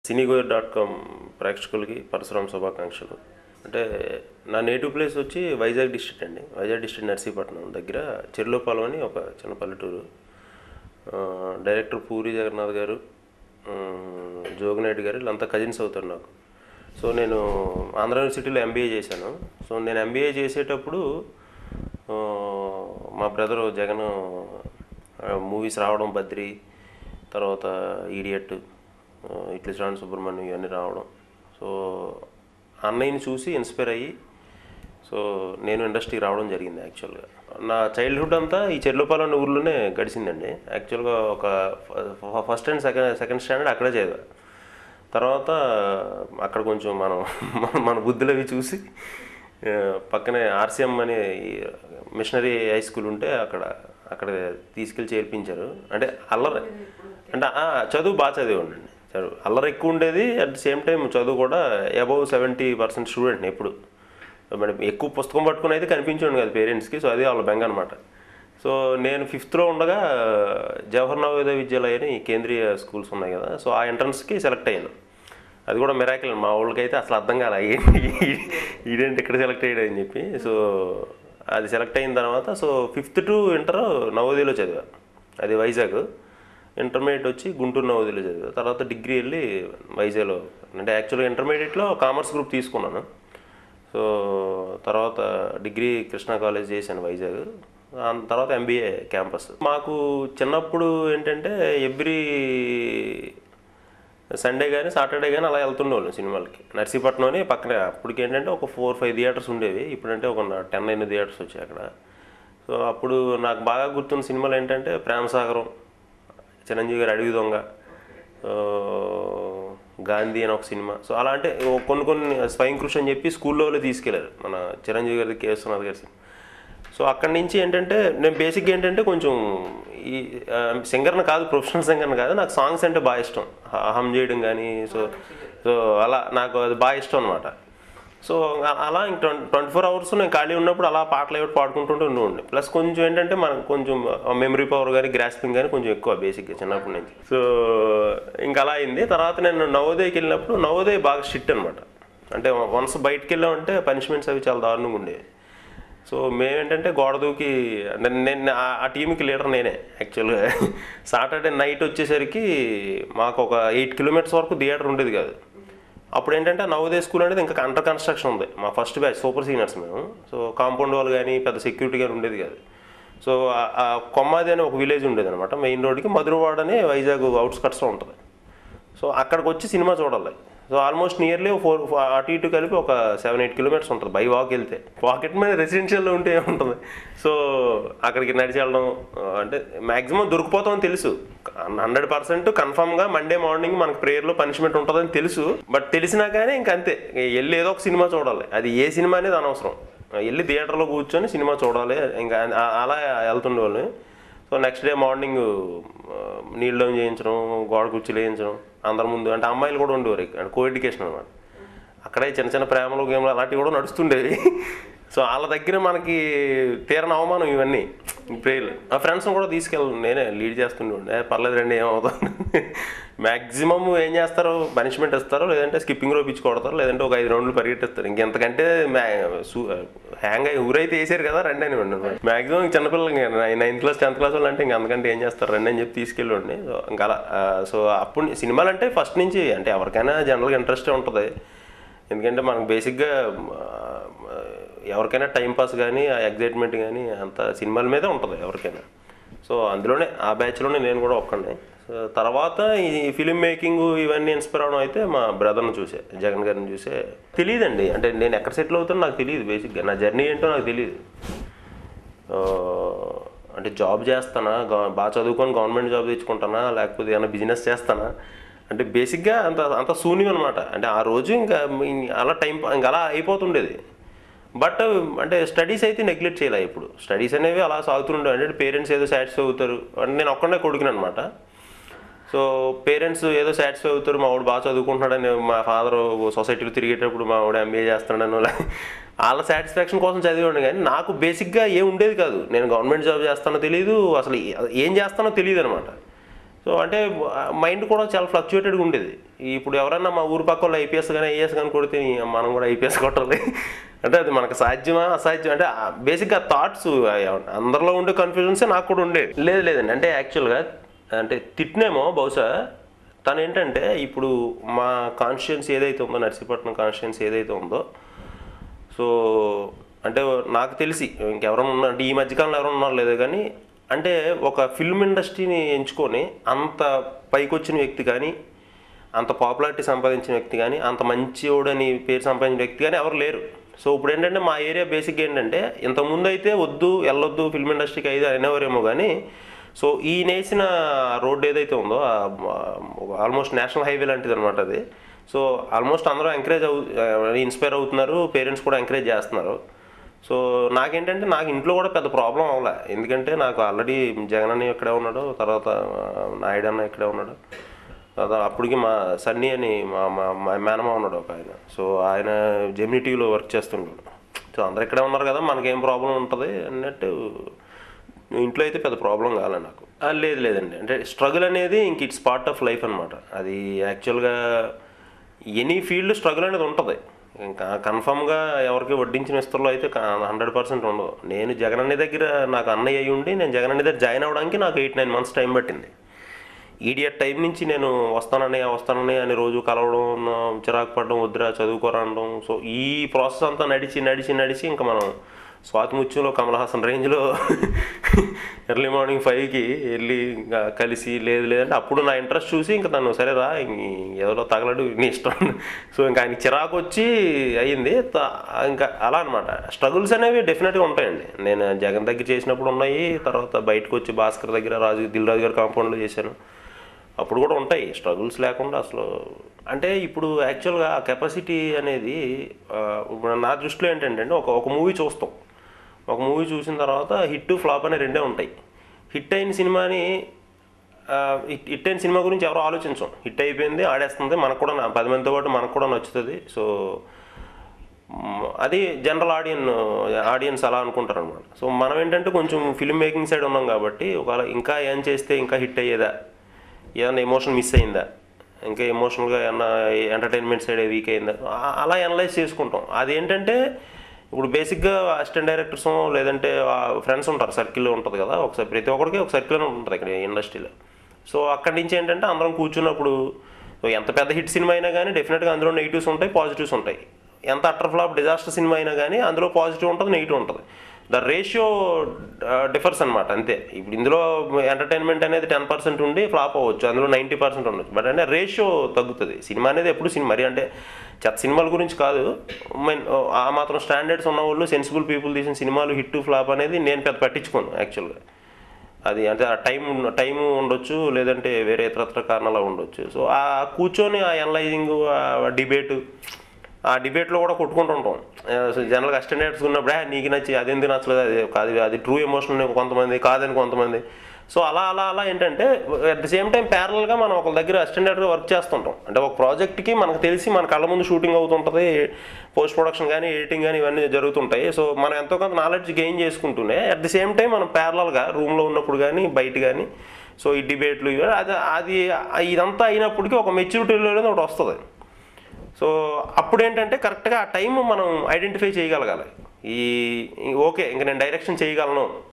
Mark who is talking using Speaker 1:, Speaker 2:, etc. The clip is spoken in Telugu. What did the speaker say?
Speaker 1: సినీగోయర్ డాట్ కామ్ ప్రేక్షకులకి పరశురామ శుభాకాంక్షలు అంటే నా నేటివ్ ప్లేస్ వచ్చి వైజాగ్ డిస్ట్రిక్ట్ అండి వైజాగ్ డిస్ట్రిక్ట్ నర్సీపట్నం దగ్గర చెర్లోపాలెం అని ఒక చిన్న పల్లెటూరు ఆ, డైరెక్టర్ పూరి జగన్నాథ్ గారు ఉమ్, జోగినాయుడు గారు వీళ్ళంతా కజిన్స్ అవుతారు నాకు సో నేను ఆంధ్ర యూనివర్సిటీలో ఎంబీఏ చేశాను సో నేను ఎంబీఏ చేసేటప్పుడు ఆ, మా బ్రదరు జగన్ మూవీస్ రావడం బద్రి తర్వాత ఈడియట్ ఇట్లా శ్రావణ సుబ్రహ్మణ్యం ఇవన్నీ రావడం సో అన్నయ్యని చూసి ఇన్స్పైర్ అయ్యి సో నేను ఇండస్ట్రీకి రావడం జరిగింది యాక్చువల్గా నా చైల్డ్హుడ్ అంతా ఈ చెర్లోపాలెం అనే ఊర్లోనే గడిచిందండి యాక్చువల్గా ఒక ఫ- first and second second standard అక్కడే చదివా తర్వాత అక్కడ కొంచెం మనం మన- మన బుద్ధులు అవి చూసి ఆ, పక్కనే ఆర్సీఎం అనే ఈ మిషనరీ హై స్కూల్ ఉంటే అక్కడ అక్కడ తీసుకెళ్ళి చేర్పించారు అంటే అల్లరి అంటే ఆ, చదువు బాగా చదివాడిని చదువు అల్లరి ఎక్కువ ఉండేది అట్ ద సేమ్ టైం చదువు కూడా అబౌవ్ సెవెంటీ పర్సెంట్ స్టూడెంట్ ఎప్పుడు మేడం ఎక్కువ పుస్తకం పట్టుకుని అయితే కనిపించాను కదా పేరెంట్స్కి సో అదే వాళ్ళ బెంగ అనమాట సో నేను ఫిఫ్త్లో ఉండగా జవహర్ నవోదయ విద్యాలయ అని కేంద్రీయ స్కూల్స్ ఉన్నాయి కదా సో ఆ ఎంట్రన్స్కి సెలెక్ట్ అయ్యాను అది కూడా మిరాకిల్ మా వాళ్ళకైతే అసలు అర్థం కాలే ఏంటి ఈడేంటి ఇక్కడ సెలెక్ట్ అయ్యాడు అని చెప్పి సో అది సెలెక్ట్ అయిన తర్వాత సో ఫిఫ్త్ టు ఇంటర్ నవోదయలో చదివా అది వైజాగ్ ఇంటర్మీడియట్ వచ్చి గుంటూరు నవోదయలో చదివా తర్వాత డిగ్రీ వెళ్ళి వైజాగ్లో అంటే యాక్చువల్గా ఇంటర్మీడియట్లో కామర్స్ గ్రూప్ తీసుకున్నాను సో తర్వాత డిగ్రీ కృష్ణా కాలేజ్ చేశాను వైజాగ్ ఆ తర్వాత ఎంబీఏ క్యాంపస్ మాకు చిన్నప్పుడు ఏంటంటే ఎవ్రీ సండే కానీ సాటర్డే కానీ అలా వెళ్తుండేవాళ్ళం సినిమాలకి నర్సీపట్నంని పక్కనే అప్పటికి ఏంటంటే ఒక ఫోర్ ఫైవ్ థియేటర్స్ ఉండేవి ఇప్పుడంటే ఒక టెన్ ఎన్ని థియేటర్స్ వచ్చాయి అక్కడ సో అప్పుడు నాకు బాగా గుర్తున్న సినిమాలు ఏంటంటే ప్రేమసాగరం చిరంజీవి గారి అడవి దొంగ ఆ, గాంధీ అని ఒక సినిమా సో అలా అంటే ఓ కొన్ని కొన్ని స్వయం కృషి అని చెప్పి స్కూల్లో వాళ్ళు తీసుకెళ్లారు మన చిరంజీవి గారి కే విశ్వనాథ్ గారి సినిమా సో అక్కడి నుంచి ఏంటంటే నేను బేసిక్ ఏంటంటే కొంచెం ఈ సింగర్ని కాదు ప్రొఫెషనల్ సింగర్ని కాదు నాకు సాంగ్స్ అంటే బాగా ఇష్టం హ- హమ్ చేయడం కానీ సో సో అలా నాకు అది బాగా ఇష్టం అనమాట సో అ- అలా ఇంక ట్వంటీ ట్వంటీ ఫోర్ అవర్స్ నేను ఖాళీ ఉన్నప్పుడు అలా పాటలు ఏమిటి పాడుకుంటుంటే ఉండి ప్లస్ కొంచెం ఏంటంటే మనకు కొంచెం మెమరీ పవర్ కానీ గ్రాస్పింగ్ కానీ కొంచెం ఎక్కువ బేసిక్గా చిన్నప్పటి నుంచి సో ఇంకా అలా అయింది తర్వాత నేను నవోదయకి వెళ్ళినప్పుడు నవోదయ బాగా స్ట్రిక్ట్ అనమాట అంటే వన్స్ బయటకు వెళ్ళామంటే పనిష్మెంట్స్ అవి చాలా దారుణంగా ఉండేవి సో మేమేంటంటే గోడ దూకి అంటే నేను ఆ- ఆ టీంకి లీడర్ నేనే యాక్చువల్గా సాటర్డే నైట్ వచ్చేసరికి మాకు ఒక ఎయిట్ కిలోమీటర్స్ వరకు థియేటర్ ఉండేది కాదు అప్పుడు ఏంటంటే నవోదయ స్కూల్ అనేది ఇంకా అండర్ కన్స్ట్రక్షన్ ఉంది మా ఫస్ట్ బ్యాచ్ సూపర్ సీనియర్స్ మేము సో కాంపౌండ్ వాళ్ళు కానీ పెద్ద సెక్యూరిటీ కానీ ఉండేది కాదు సో ఆ- ఆ కొమ్మాది అనే ఒక విలేజ్ ఉండేది అనమాట మెయిన్ రోడ్కి మధురవాడ అని వైజాగ్ అవుట్స్కట్స్లో ఉంటుంది సో అక్కడికి వచ్చి సినిమా చూడాలి సో ఆల్మోస్ట్ నియర్లీ ఫోర్ అటు ఇటు కలిపి ఒక సెవెన్ ఎయిట్ కిలోమీటర్స్ ఉంటుంది బై వాక్ వెళ్తే పాకెట్ మీద రెసిడెన్షియల్లో ఉంటే ఏముంటుంది సో అక్కడికి నడిచి వెళ్ళడం ఆ, అంటే మ్యాక్సిమం దొరికిపోతామని తెలుసు హండ్రెడ్ పర్సెంట్ కన్ఫామ్గా మండే మార్నింగ్ మనకు ప్రేయర్లో పనిష్మెంట్ ఉంటుందని తెలుసు బట్ తెలిసినా కానీ ఇంక అంతే వెళ్ళి ఏదో ఒక సినిమా చూడాలి అది ఏ సినిమా అనేది అనవసరం వెళ్ళి థియేటర్లో కూర్చొని సినిమా చూడాలి ఇంకా ఆ- అలా వెళ్తుండేవాళ్ళు సో నెక్స్ట్ డే మార్నింగ్ నీళ్ళు చేయించడం గోడ కుర్చీలు వేయించడం అందరి ముందు అంటే అమ్మాయిలు కూడా ఉండేవారు ఇక్కడ కో ఎడ్యుకేషన్ అనమాట అక్కడే చిన్న చిన్న ప్రేమలు గేమ్లు అలాంటివి కూడా నడుస్తుండేవి సో వాళ్ళ దగ్గర మనకి తీరని అవమానం ఇవన్నీ ప్రేయర్లు ఆ ఫ్రెండ్స్ని కూడా తీసుకెళ్ళి నేనే లీడ్ చేస్తుండే పర్లేదు రండి ఏమవుతాను మ్యాక్సిమం ఏం చేస్తారు పనిష్మెంట్ ఇస్తారు లేదంటే స్కిప్పింగ్ రోప్ ఇచ్చి కొడతారు లేదంటే ఒక ఐదు రౌండ్లు పరిగెట్టిస్తారు ఇంకెంతకంటే హ్యాంగ్ అయ్యి ఊరైతే వేసారు కదా రండి అని మ్యాక్సిమం చిన్నపిల్లలకి నైన్త్ క్లాస్ టెన్త్ క్లాస్ వాళ్ళు అంటే ఇంక అంతకంటే ఏం చేస్తారు రండి అని చెప్పి తీసుకెళ్ళండి సో ఇంకా అలా ఆ, సో అప్పుడు సినిమాలు అంటే ఫస్ట్ నుంచి అంటే ఎవరికైనా జనరల్గా ఇంట్రెస్టే ఉంటుంది ఎందుకంటే మనకు బేసిక్గా ఆ, ఎవరికైనా టైం పాస్ కానీ ఆ ఎగ్జైట్మెంట్ కానీ అంత సినిమాల మీదే ఉంటుంది ఎవరికైనా సో అందులోనే ఆ బ్యాచ్లోనే నేను కూడా ఒక్కడే సో తర్వాత ఈ ఫిలిం మేకింగ్ ఇవన్నీ ఇన్స్పైర్ అవడం అయితే మా బ్రదర్ని చూసే జగన్ గారిని చూసే తెలియదండి అంటే నేను ఎక్కడ సెటిల్ అవుతానో నాకు తెలియదు బేసిక్గా నా జర్నీ ఏంటో నాకు తెలియదు ఆ, అంటే జాబ్ చేస్తానా గా- బాగా చదువుకొని గవర్నమెంట్ జాబ్ తెచ్చుకుంటానా లేకపోతే ఏమైనా బిజినెస్ చేస్తానా అంటే బేసిక్గా అంత అంత శూన్యం అనమాట అంటే ఆ రోజు ఇంకా ఇం- అలా టైం ఇంకా అలా అయిపోతుండేది బట్ అంటే స్టడీస్ అయితే నెగ్లెక్ట్ చేయలే ఇప్పుడు స్టడీస్ అనేవి అలా సాగుతుండే అంటే పేరెంట్స్ ఏదో సాటిస్ఫై అవుతారు అంటే నేను ఒక్కడే కొడుకుని అనమాట సో పేరెంట్స్ ఏదో సాటిస్ఫై అవుతారు మా వాడు బాగా చదువుకుంటున్నాడని మా ఫాదర్ సొసైటీలో తిరిగేటప్పుడు మా వాడు ఎంబీఏ చేస్తున్నాడని లే- వాళ్ళ సాటిస్ఫాక్షన్ కోసం చదివాడు కానీ నాకు బేసిక్గా ఏం ఉండేది కాదు నేను గవర్నమెంట్ జాబ్ చేస్తానో తెలియదు అసలు ఏ- ఏం చేస్తానో తెలియదు అనమాట సో అంటే మైండ్ కూడా చాలా ఫ్లక్చుయేటెడ్గా ఉండేది ఇప్పుడు ఎవరన్నా మా ఊరు పక్క వాళ్ళు ఐపీఎస్ కానీ ఐఏఎస్ కానీ కొడితే ఈ మనం కూడా ఐపీఎస్ కొట్టాలి అంటే అది మనకు సాధ్యమా అసాధ్యం అంటే బేసిక్గా థాట్స్ అందరిలో ఉండే కన్ఫ్యూజన్సే నాకు కూడా ఉండేది లేదు లేదండి అంటే యాక్చువల్గా అంటే తిట్టినేమో బహుశా తను ఏంటంటే ఇప్పుడు మా కాన్స్టిట్యున్సీ ఏదైతే ఉందో నర్సీపట్నం కాన్స్టిట్యున్సీ ఏదైతే ఉందో సో అంటే నాకు తెలిసి ఇంకెవరైనా ఉన్నారు అంటే ఈ మధ్యకాలంలో ఎవరైనా ఉన్నారు లేదు కానీ అంటే ఒక ఫిల్మ్ ఇండస్ట్రీని ఎంచుకొని అంత పైకొచ్చిన వ్యక్తి కానీ అంత పాపులారిటీ సంపాదించిన వ్యక్తి కానీ అంత మంచివాడని పేరు సంపాదించిన వ్యక్తి కానీ ఎవరు లేరు సో ఇప్పుడు ఏంటంటే మా ఏరియా బేసిక్ ఏంటంటే ఇంతకుముందు అయితే వద్దు వెళ్ళొద్దు ఫిల్మ్ ఇండస్ట్రీకి అయితే అనేవారేమో కానీ సో ఈ నేసిన రోడ్ ఏదైతే ఉందో ఆల్మోస్ట్ నేషనల్ హైవే లాంటిది అనమాట అది సో ఆల్మోస్ట్ అందరూ ఎంకరేజ్ అవు ఇన్స్పైర్ అవుతున్నారు పేరెంట్స్ కూడా ఎంకరేజ్ చేస్తున్నారు సో నాకేంటంటే నాకు ఇంట్లో కూడా పెద్ద ప్రాబ్లం అవ్వలే ఎందుకంటే నాకు ఆల్రెడీ జగన్ అన్న ఇక్కడే ఉన్నాడు తర్వాత ఆ, నాయుడు అన్న ఇక్కడే ఉన్నాడు తర్వాత అప్పటికి మా సన్నీ అని మా మా మా మేనమా ఉన్నాడు ఒక ఆయన సో ఆయన జెమినీ టీవీలో వర్క్ చేస్తుంటాడు సో అందరు ఇక్కడే ఉన్నారు కదా మనకేం ప్రాబ్లం ఉంటుంది అన్నట్టు ఇంట్లో అయితే పెద్ద ప్రాబ్లం కాలే నాకు ఆ, లేదు లేదండి అంటే స్ట్రగుల్ అనేది ఇంక ఇట్స్ పార్ట్ ఆఫ్ లైఫ్ అనమాట అది యాక్చువల్గా ఎనీ ఫీల్డ్ స్ట్రగుల్ అనేది ఉంటుంది ఇంకా కన్ఫామ్గా ఎవరికి వడ్డించిన విస్తరలో అయితే హండ్రెడ్ పర్సెంట్ ఉండదు నేను జగన్ అన్న దగ్గర నాకు అన్నయ్య అయ్యి ఉండి నేను జగన్ అన్న దగ్గర జాయిన్ అవ్వడానికి నాకు ఎయిట్ నైన్ మంత్స్ టైం పట్టింది ఈడియట్ టైం నుంచి నేను వస్తానని వస్తానని అని రోజు కలవడం నా చిరాకు పడడం వద్దురా చదువుకోరా అనడం సో ఈ ప్రాసెస్ అంతా నడిచి నడిచి నడిచి ఇంకా మనం స్వాతి ముత్యంలో కమల్ హాసన్ రేంజ్లో ఎర్లీ మార్నింగ్ ఫైవ్కి వెళ్ళి ఇంకా కలిసి లేదు లేదంటే అప్పుడు నా ఇంట్రెస్ట్ చూసి ఇంకా తను సరే రా ఏదో తగలడు నీ ఇష్టం సో ఇంకా ఆయనకి చిరాకు వచ్చి అయ్యింది త- ఇంకా అలా అనమాట స్ట్రగుల్స్ అనేవి డెఫినెట్గా ఉంటాయండి నేను జగన్ దగ్గర చేసినప్పుడు ఉన్నాయి తర్వాత బయటకు వచ్చి భాస్కర్ దగ్గర రాజు దిల్ రాజు గారి కాంపౌండ్లో చేశాను అప్పుడు కూడా ఉంటాయి స్ట్రగుల్స్ లేకుండా అసలు అంటే ఇప్పుడు యాక్చువల్గా ఆ కెపాసిటీ అనేది ఆ, ఇప్పుడు నా దృష్టిలో ఏంటంటే ఒక ఒక మూవీ చూస్తాం ఒక మూవీ చూసిన తర్వాత హిట్ ఫ్లాప్ అనే రెండే ఉంటాయి హిట్ అయిన సినిమాని ఆ, హిట్ హిట్ అయిన సినిమా గురించి ఎవరు ఆలోచించం హిట్ అయిపోయింది ఆడేస్తుంది మనకు కూడా నా- పది మందితో పాటు మనకు కూడా నచ్చుతుంది సో మ్, అది జనరల్ ఆడియన్ ఆడియన్స్ అలా అనుకుంటారు అనమాట సో మనం ఏంటంటే కొంచెం ఫిల్మ్ మేకింగ్ సైడ్ ఉన్నాం కాబట్టి ఒకవేళ ఇంకా ఏం చేస్తే ఇంకా హిట్ అయ్యేదా ఏదైనా ఎమోషన్ మిస్ అయిందా ఇంకా ఎమోషనల్గా ఏమన్నా ఎంటర్టైన్మెంట్ సైడ్ వీక్ అయిందా ఆ- అలా అనలైజ్ చేసుకుంటాం అది ఏంటంటే ఇప్పుడు బేసిక్గా అసిస్టెంట్ డైరెక్టర్స్ లేదంటే ఫ్రెండ్స్ ఉంటారు సర్కిల్లో ఉంటుంది కదా ఒకసారి ప్రతి ఒక్కరికి ఒక సర్కిల్ ఉంటుంది ఇక్కడ ఇండస్ట్రీలో సో అక్కడి నుంచి ఏంటంటే అందరం కూర్చున్నప్పుడు ఎంత పెద్ద హిట్ సినిమా అయినా కానీ డెఫినెట్గా అందులో నెగిటివ్స్ ఉంటాయి పాజిటివ్స్ ఉంటాయి ఎంత అటర్ ఫ్లాప్ డిజాస్టర్ సినిమా అయినా కానీ అందులో పాజిటివ్ ఉంటుంది నెగిటివ్ ఉంటుంది ద రేషియో డిఫర్స్ అనమాట అంతే ఇప్పుడు ఇందులో ఎంటర్టైన్మెంట్ అనేది టెన్ పర్సెంట్ ఉండి ఫ్లాప్ అవ్వచ్చు అందులో నైంటీ పర్సెంట్ ఉండొచ్చు బట్ అంటే రేషియో తగ్గుతుంది సినిమా అనేది ఎప్పుడు సినిమా మరి అంటే చెత్త సినిమాల గురించి కాదు మెన్ ఆ మాత్రం స్టాండర్డ్స్ ఉన్న వాళ్ళు సెన్సిబుల్ పీపుల్ తీసిన సినిమాలు హిట్ ఫ్లాప్ అనేది నేను పెద్ద పట్టించుకోను యాక్చువల్గా అది అంటే ఆ టైం టైం ఉండొచ్చు లేదంటే వేరే ఇతరత్ర కారణాలు ఉండొచ్చు సో ఆ కూర్చొని ఆ అనలైజింగ్ ఆ డిబేటు ఆ డిబేట్లో కూడా కొట్టుకుంటూ ఉంటాం జనరల్గా అస్టెండర్స్ ఉన్నప్పుడు "ఆ, నీకు నచ్చి అది ఎందుకు నచ్చలేదు అది కాదు అది ట్రూ ఎమోషన్ కొంతమంది కాదని కొంతమంది సో అలా అలా అలా ఏంటంటే అట్ ద సేమ్ టైం ప్యారల్గా మనం ఒక దగ్గర అసిస్టెంట్గా వర్క్ చేస్తుంటాం అంటే ఒక ప్రాజెక్ట్కి మనకు తెలిసి మన కళ్ళ ముందు షూటింగ్ అవుతుంటుంది పోస్ట్ ప్రొడక్షన్ కానీ ఎడిటింగ్ కానీ ఇవన్నీ జరుగుతుంటాయి సో మనం ఎంతో కొంత నాలెడ్జ్ గెయిన్ చేసుకుంటూనే అట్ ది సేమ్ టైం మనం ప్యారలల్గా రూమ్లో ఉన్నప్పుడు కానీ బయట కానీ సో ఈ డిబేట్లు ఇవి అది అది ఇదంతా అయినప్పటికీ ఒక మెచ్యూరిటీ అనేది ఒకటి వస్తుంది సో అప్పుడు ఏంటంటే కరెక్ట్గా ఆ టైం మనం ఐడెంటిఫై చేయగలగాలి ఈ ఓకే ఇంక నేను డైరెక్షన్ చేయగలను